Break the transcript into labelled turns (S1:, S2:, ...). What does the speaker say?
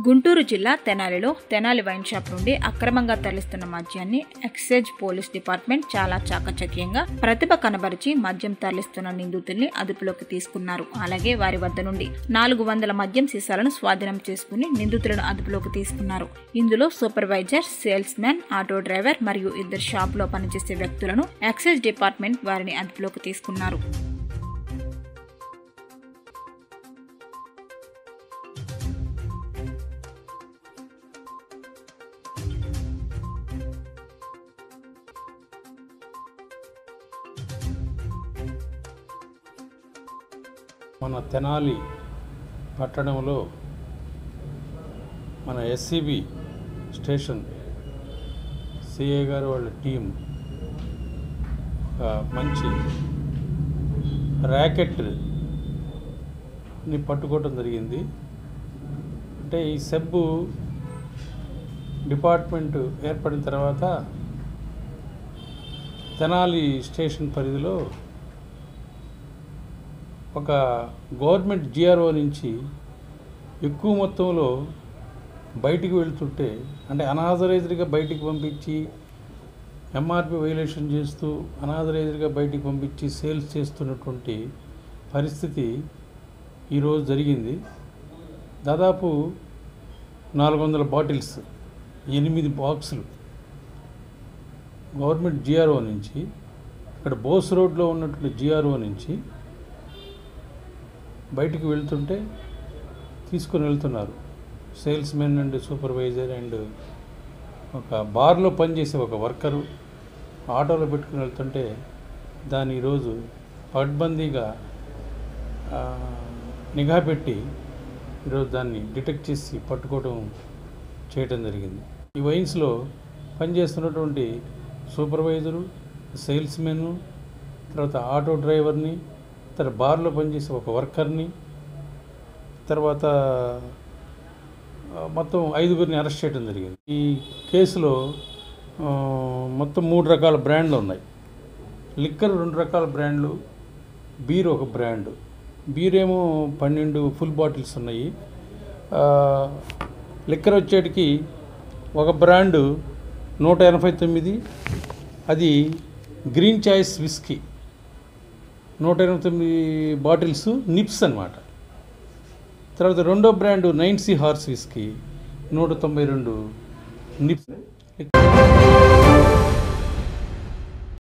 S1: గుంటూరు జిల్లా తెనాలిలో Tenali wine shop నుండి అక్రమంగా తరలిస్తున్న మద్యాన్ని ఎక్సైజ్ పోలీస్ డిపార్ట్మెంట్ చాలా చాకచక్యంగా ప్రతిభ కనబరిచి మద్యం తరలిస్తున్న నిందితుల్ని అదుపులోకి తీసుకున్నారు అలాగే వారి వద్ద నుండి నాలుగు వందల మద్యం సీసాలను స్వాధీనం చేసుకుని నిందితులను అదుపులోకి తీసుకున్నారు ఇందులో supervisor salesman auto driver మరియు ఇద్దరు షాపులో పనిచేసే వ్యక్తులను ఎక్సైజ్ డిపార్ట్మెంట్ వారిని అదుపులోకి తీసుకున్నారు
S2: మన తెనాలి పట్టణంలో మన ఎస్సీబీ స్టేషన్ సిఏ గారు వాళ్ళ టీం ఒక మంచి ర్యాకెట్ని పట్టుకోవటం జరిగింది అంటే ఈ సబ్బు డిపార్ట్మెంట్ ఏర్పడిన తర్వాత తెనాలి స్టేషన్ పరిధిలో ఒక గవర్నమెంట్ జిఆర్ఓ నుంచి ఎక్కువ మొత్తంలో బయటికి వెళ్తుంటే అంటే అనాథరైజ్డ్గా బయటికి పంపించి ఎంఆర్పి వైలేషన్ చేస్తూ అనాథరైజ్డ్గా బయటికి పంపించి సేల్స్ చేస్తున్నటువంటి పరిస్థితి ఈరోజు జరిగింది దాదాపు నాలుగు వందల బాటిల్స్ ఎనిమిది బాక్సులు గవర్నమెంట్ జిఆర్ఓ నుంచి ఇక్కడ బోస్ రోడ్లో ఉన్నటువంటి జిఆర్ఓ నుంచి బయటికి వెళ్తుంటే తీసుకొని వెళ్తున్నారు salesmen and supervisor and ఒక బార్లో పనిచేసే ఒక వర్కరు ఆటోలో పెట్టుకుని వెళ్తుంటే దాన్ని ఈరోజు పడ్బందీగా ఆ, నిఘా పెట్టి ఈరోజు దాన్ని డిటెక్ట్ చేసి పట్టుకోవడం చేయటం జరిగింది ఈ వైన్స్లో పనిచేస్తున్నటువంటి సూపర్వైజరు సేల్స్ మెన్ తర్వాత ఆటో డ్రైవర్ని తర్వాత బార్లో పనిచేసే ఒక వర్కర్ని తర్వాత ఆ, మొత్తం ఐదుగురిని అరెస్ట్ చేయడం జరిగింది ఈ కేసులో ఆ, మొత్తం మూడు రకాల బ్రాండ్లు ఉన్నాయి లిక్కర్ రెండు రకాల బ్రాండ్లు బీర్ ఒక బ్రాండ్ బీర్ ఏమో పన్నెండు ఫుల్ బాటిల్స్ ఉన్నాయి ఆ, లిక్కర్ వచ్చేటికి ఒక బ్రాండు నూట ఎనభై తొమ్మిది అది గ్రీన్ చాయిస్ విస్కీ నూట ఎనభై తొమ్మిది బాటిల్స్ నిప్స్ అన్నమాట తర్వాత రెండో brand nine C horse whisky నూట తొంభై రెండు నిప్స్